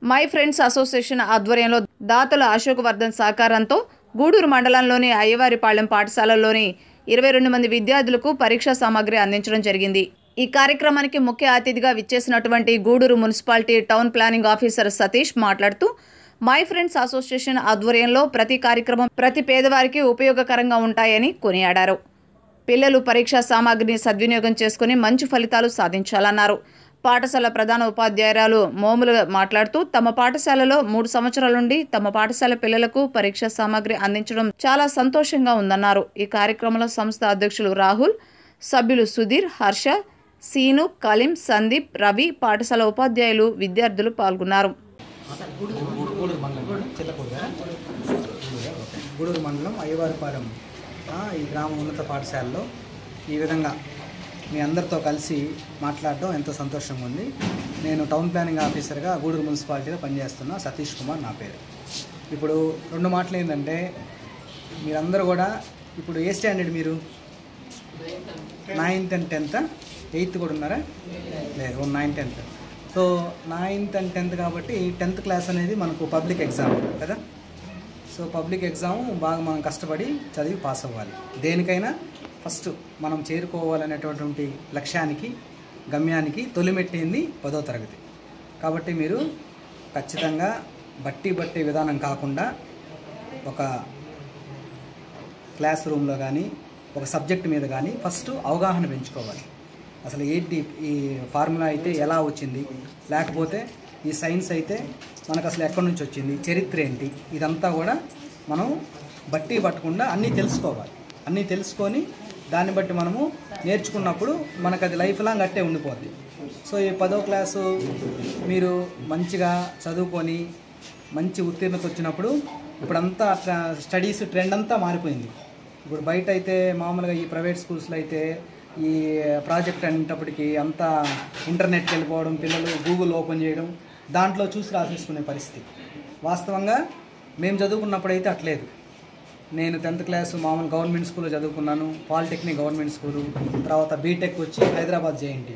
My friends association ఆధ్వర్యంలో దాతల అశోక్ వర్ధన్ సహకారంతో గూడూరు మండలంలోని అయ్యవారిపాళెం పాఠశాలలోని ఇరవై రెండు మంది విద్యార్థులకు పరీక్షా సామాగ్రి అందించడం జరిగింది ఈ కార్యక్రమానికి ముఖ్య అతిథిగా విచ్చేసినటువంటి Gudur municipality town planning officer Satish మాట్లాడుతూ మై ఫ్రెండ్స్ అసోసియేషన్ ఆధ్వర్యంలో ప్రతి కార్యక్రమం ప్రతి పేదవారికి ఉపయోగకరంగా ఉంటాయని కొనియాడారు పిల్లలు పరీక్షా సామాగ్రిని సద్వినియోగం చేసుకుని మంచి ఫలితాలు సాధించాలన్నారు పాఠశాల ప్రధాన ఉపాధ్యాయురాలు మోములు మాట్లాడుతూ తమ పాఠశాలలో మూడు సంవత్సరాల నుండి తమ పాఠశాల పిల్లలకు పరీక్షా సామాగ్రి అందించడం చాలా సంతోషంగా ఉందన్నారు ఈ కార్యక్రమంలో సంస్థ అధ్యక్షులు రాహుల్ సభ్యులు సుధీర్ హర్ష సీను కలీం సందీప్ రవి పాఠశాల ఉపాధ్యాయులు విద్యార్థులు పాల్గొన్నారు గూడూరు మండలం చిల్లకూరు కదా గూడూరు మండలం అయ్యవారిపాలెం ఆ, ఈ గ్రామ ఉన్నత పాఠశాలలో ఈ విధంగా మీ అందరితో కలిసి మాట్లాడడం ఎంతో సంతోషంగా ఉంది నేను టౌన్ ప్లానింగ్ ఆఫీసర్గా గూడూరు మున్సిపాలిటీలో పనిచేస్తున్నా సతీష్ కుమార్ నా పేరు ఇప్పుడు రెండు మాటలు ఏంటంటే మీరందరూ కూడా ఇప్పుడు ఏ స్టాండర్డ్ మీరు నైన్త్ అండ్ టెన్త్ ఎయిత్ కూడా ఉన్నారా లేదు ninth tenth so ninth and tenth కాబట్టి టెన్త్ క్లాస్ అనేది మనకు పబ్లిక్ ఎగ్జామ్ కదా సో పబ్లిక్ ఎగ్జామ్ బాగా మనం కష్టపడి చదివి పాస్ అవ్వాలి దేనికైనా ఫస్ట్ మనం చేరుకోవాలనేటటువంటి లక్ష్యానికి గమ్యానికి తొలిమెట్టింది పదో తరగతి కాబట్టి మీరు ఖచ్చితంగా బట్టి బట్టి విధానం కాకుండా ఒక క్లాస్ రూమ్లో కానీ ఒక సబ్జెక్ట్ మీద కానీ ఫస్ట్ అవగాహన పెంచుకోవాలి అసలు ఏంటి ఈ ఫార్ములా అయితే ఎలా వచ్చింది లేకపోతే ఈ సైన్స్ అయితే మనకు అసలు ఎక్కడి నుంచి వచ్చింది చరిత్ర ఏంటి ఇదంతా కూడా మనం బట్టి పట్టకుండా అన్నీ తెలుసుకోవాలి అన్నీ తెలుసుకొని దాన్ని బట్టి మనము నేర్చుకున్నప్పుడు మనకు అది లైఫ్ లాంగ్ అట్టే ఉండిపోద్ది సో ఈ పదో క్లాసు మీరు మంచిగా చదువుకొని మంచి ఉత్తీర్ణత వచ్చినప్పుడు ఇప్పుడంతా ట్ర- స్టడీస్ ట్రెండ్ అంతా మారిపోయింది ఇప్పుడు బయట అయితే మామూలుగా ఈ ప్రైవేట్ స్కూల్స్లో అయితే ఈ ప్రాజెక్ట్ అనేటప్పటికి అంతా ఇంటర్నెట్కి వెళ్ళిపోవడం పిల్లలు గూగుల్ ఓపెన్ చేయడం దాంట్లో చూసి రాసేసుకునే పరిస్థితి వాస్తవంగా మేము చదువుకున్నప్పుడు అయితే అట్లేదు నేను టెన్త్ క్లాస్ మామూలు గవర్నమెంట్ స్కూల్లో చదువుకున్నాను పాలిటెక్నిక్ గవర్నమెంట్ స్కూలు తర్వాత బీటెక్ వచ్చి హైదరాబాద్ జేఎన్టీ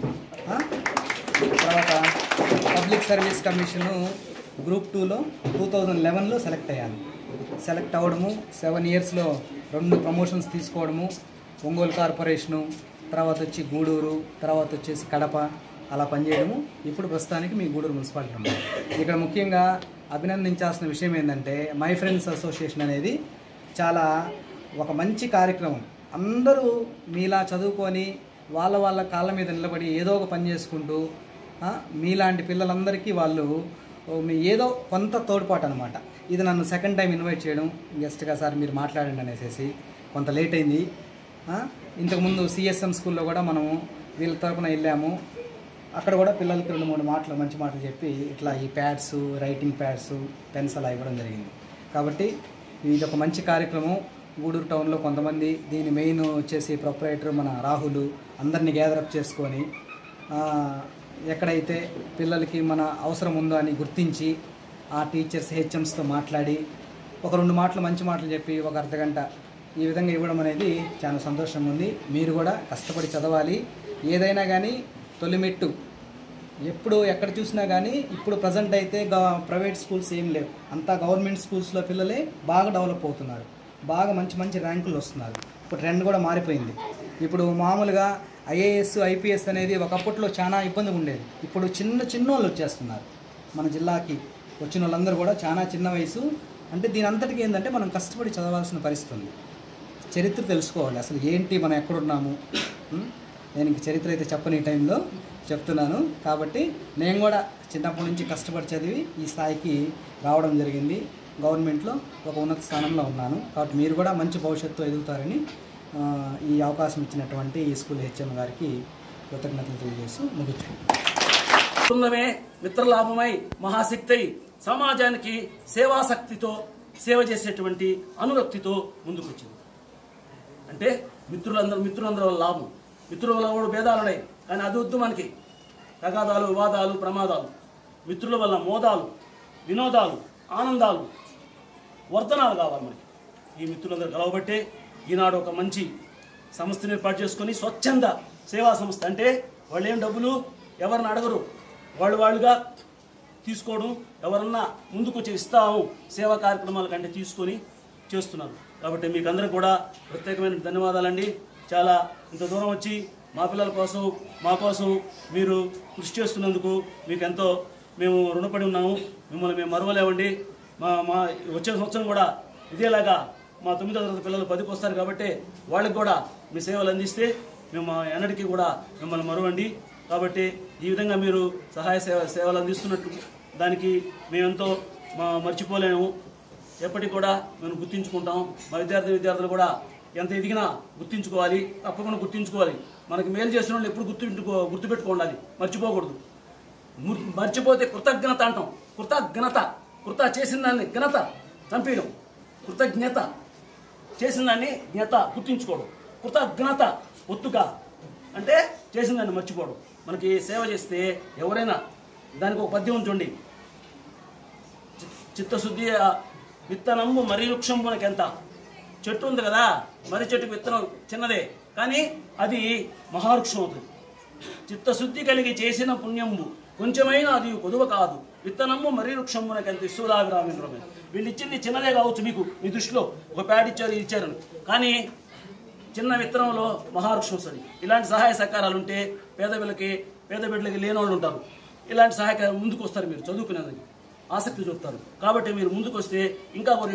తర్వాత పబ్లిక్ సర్వీస్ కమిషను గ్రూప్ టూలో టూ థౌజండ్ లెవెన్లో సెలెక్ట్ అయ్యాను సెలెక్ట్ అవ్వడము సెవెన్ ఇయర్స్లో రెండు ప్రమోషన్స్ తీసుకోవడము ఒంగోలు కార్పొరేషను తర్వాత వచ్చి గూడూరు తర్వాత వచ్చేసి కడప అలా పనిచేయడము ఇప్పుడు ప్రస్తుతానికి మీ గూడూరు మున్సిపాలిటీ ఉంది ఇక్కడ ముఖ్యంగా అభినందించాల్సిన విషయం ఏంటంటే మై ఫ్రెండ్స్ అసోసియేషన్ అనేది చాలా ఒక మంచి కార్యక్రమం అందరూ మీలా చదువుకొని వాళ్ళ వాళ్ళ కాళ్ళ మీద నిలబడి ఏదో ఒక పని చేసుకుంటూ ఆ, మీలాంటి పిల్లలందరికీ వాళ్ళు ఓ, మీ ఏదో కొంత తోడ్పాటు అనమాట ఇది నన్ను సెకండ్ టైం ఇన్వైట్ చేయడం గెస్ట్గా సార్ మీరు మాట్లాడండి అనేసి కొంత లేట్ అయింది ఆ, ఇంతకుముందు సిఎస్ఎం స్కూల్లో కూడా మనము వీళ్ళ తరపున వెళ్ళాము అక్కడ కూడా పిల్లలకి రెండు మూడు మాటలు మంచి మాటలు చెప్పి ఇట్లా ఈ ప్యాడ్స్ రైటింగ్ ప్యాడ్స్ పెన్స్ అలా ఇవ్వడం జరిగింది కాబట్టి ఇది ఒక మంచి కార్యక్రమం గూడూరు టౌన్లో కొంతమంది దీని మెయిన్ వచ్చేసి ప్రొపరేటర్ మన రాహుల్ అందరినీ గ్యాదరప్ చేసుకొని ఆ, ఎక్కడైతే పిల్లలకి మన అవసరం ఉందో అని గుర్తించి ఆ టీచర్స్ హెచ్ఎమ్స్తో మాట్లాడి ఒక రెండు మాటలు మంచి మాటలు చెప్పి ఒక అర్ధగంట ఈ విధంగా ఇవ్వడం అనేది చాలా సంతోషంగా ఉంది మీరు కూడా కష్టపడి చదవాలి ఏదైనా కానీ తొలిమెట్టు ఎప్పుడు ఎక్కడ చూసినా కానీ ఇప్పుడు ప్రజెంట్ అయితే గవ- ప్రైవేట్ స్కూల్స్ ఏం లేవు అంతా గవర్నమెంట్ స్కూల్స్లో పిల్లలే బాగా డెవలప్ అవుతున్నారు బాగా మంచి మంచి ర్యాంకులు వస్తున్నారు ఇప్పుడు ట్రెండ్ కూడా మారిపోయింది ఇప్పుడు మామూలుగా ఐఏఎస్ ఐపీఎస్ అనేది ఒకప్పట్లో చాలా ఇబ్బందిగా ఉండేది ఇప్పుడు చిన్న చిన్న వాళ్ళు వచ్చేస్తున్నారు మన జిల్లాకి వచ్చిన వాళ్ళందరూ కూడా చాలా చిన్న వయసు అంటే దీని అంతటికి ఏంటంటే మనం కష్టపడి చదవాల్సిన పరిస్థితి ఉంది చరిత్ర తెలుసుకోవాలి అసలు ఏంటి మనం ఎక్కడున్నాము ఉం? నేను ఇంక చరిత్ర అయితే చెప్పని ఈ టైంలో చెప్తున్నాను కాబట్టి నేను కూడా చిన్నప్పటి నుంచి కష్టపడి చదివి ఈ స్థాయికి రావడం జరిగింది గవర్నమెంట్లో ఒక ఉన్నత స్థానంలో ఉన్నాను కాబట్టి మీరు కూడా మంచి భవిష్యత్తు ఎదుగుతారని ఆ, ఈ అవకాశం ఇచ్చినటువంటి ఈ స్కూల్ హెచ్ఎం గారికి కృతజ్ఞతలు తెలియజేస్తూ ముగించు బృందమే మిత్రలాభమై మహాశక్తి సమాజానికి సేవాశక్తితో సేవ చేసేటువంటి అనురక్తితో ముందుకొచ్చింది అంటే మిత్రులందరూ మిత్రులందరూ వల్ల లాభం మిత్రుల వల్ల కూడా భేదాలు ఉన్నాయి కానీ అది వద్దు మనకి తగాదాలు వివాదాలు ప్రమాదాలు మిత్రుల వల్ల మోదాలు వినోదాలు ఆనందాలు వర్ధనాలు కావాలి మనకి ఈ మిత్రులందరూ కలవబట్టే ఈనాడు ఒక మంచి సంస్థను ఏర్పాటు చేసుకొని స్వచ్ఛంద సేవా సంస్థ అంటే వాళ్ళు ఏం డబ్బులు ఎవరిని అడగరు వాళ్ళు వాళ్ళుగా తీసుకోవడం ఎవరన్నా ముందుకు వచ్చి ఇస్తాము సేవా కార్యక్రమాల కంటే తీసుకొని చేస్తున్నారు కాబట్టి మీకు అందరూ కూడా ప్రత్యేకమైన ధన్యవాదాలండి చాలా ఇంత దూరం వచ్చి మా పిల్లల కోసం మా కోసం మీరు కృషి చేస్తున్నందుకు మీకు ఎంతో మేము రుణపడి ఉన్నాము మిమ్మల్ని మేము మరవలేమండి మా మా వచ్చే సంవత్సరం కూడా ఇదేలాగా మా తొమ్మిదో తరగతి పిల్లలు పదికి వస్తారు కాబట్టి వాళ్ళకి కూడా మీ సేవలు అందిస్తే మేము మా ఎన్నటికీ కూడా మిమ్మల్ని మరవండి కాబట్టి ఈ విధంగా మీరు సహాయ సేవ సేవలు అందిస్తున్నట్టు దానికి మేమెంతో మా మర్చిపోలేము ఎప్పటికి కూడా మేము గుర్తించుకుంటాం మా విద్యార్థి విద్యార్థులు కూడా ఎంత ఎదిగినా గుర్తించుకోవాలి తప్పకుండా గుర్తించుకోవాలి మనకి మేలు చేసిన వాళ్ళు ఎప్పుడు గుర్తుంచుకో గుర్తుపెట్టుకోవాలి మర్చిపోకూడదు ము- మర్చిపోతే కృతజ్ఞత అంటాం కృతజ్ఞత కృత చేసిన దాన్ని ఘనత చంపేయడం కృతజ్ఞత చేసిన దాన్ని జ్ఞత గుర్తించుకోవడం కృతజ్ఞత ఒత్తుగా అంటే చేసిన దాన్ని మర్చిపోవడం మనకి సేవ చేస్తే ఎవరైనా దానికి ఒక పద్యం ఉంచండి చి- చిత్తశుద్ధి ఆ విత్తనము మర్రి వృక్షంబునకి ఎంత చెట్టు ఉంది కదా మర్రి చెట్టుకు విత్తనం చిన్నదే కానీ అది మహావృక్షం అవుతుంది చిత్తశుద్ధి కలిగి చేసిన పుణ్యంబు కొంచెమైనా అది కొదువ కాదు విత్తనము మర్రి వృక్షంబునకి ఎంత ఇస్తురావిరామేంద్రమే వీళ్ళు ఇచ్చింది చిన్నదే కావచ్చు మీకు మీ దృష్టిలో ఒక ప్యాడ్ ఇచ్చారు ఇది ఇచ్చారని కానీ చిన్న విత్తనంలో మహావృక్షం వస్తుంది ఇలాంటి సహాయ సహకారాలు ఉంటే పేద పిల్లకి పేద బిడ్డలకి లేని వాళ్ళు ఉంటారు ఇలాంటి సహాయకారం ముందుకు వస్తారు మీరు చదువుకునేదానికి ఆసక్తి చూపుతారు కాబట్టి మీరు ముందుకు వస్తే ఇంకా కొన్ని